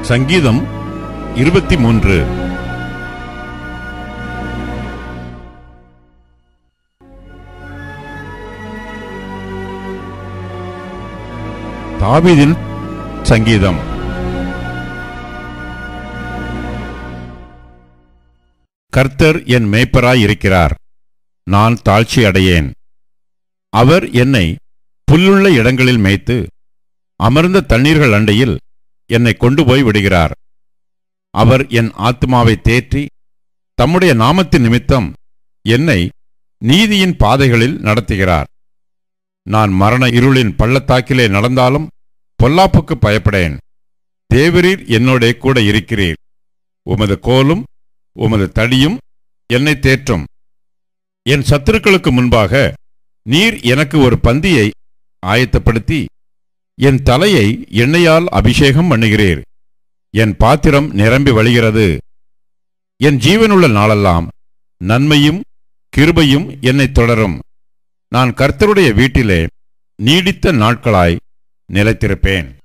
சங்கீதம் இருபத்தி மூன்று தாவீதின் சங்கீதம் கர்த்தர் என் மேய்ப்பராய் இருக்கிறார் நான் தாழ்ச்சி அடையேன் அவர் என்னை புல்லுள்ள இடங்களில் மேய்த்து அமர்ந்த தண்ணீர்கள் அண்டையில் என்னை கொண்டு போய் விடுகிறார் அவர் என் ஆத்மாவை தேற்றி தம்முடைய நாமத்தின் நிமித்தம் என்னை நீதியின் பாதைகளில் நடத்துகிறார் நான் மரண இருளின் பள்ளத்தாக்கிலே நடந்தாலும் பொல்லாப்புக்கு பயப்படேன் தேவரீர் என்னோடே கூட இருக்கிறீர் உமது கோலும் உமது தடியும் என்னை தேற்றும் என் சத்துருக்களுக்கு முன்பாக நீர் எனக்கு ஒரு பந்தியை ஆயத்தப்படுத்தி என் தலையை எண்ணெயால் அபிஷேகம் பண்ணுகிறீர் என் பாத்திரம் நிரம்பி வழிகிறது என் ஜீவனுள்ள நாளெல்லாம் நன்மையும் கிருபையும் என்னைத் தொடரும் நான் கர்த்தருடைய வீட்டிலே நீடித்த நாட்களாய் நிலைத்திருப்பேன்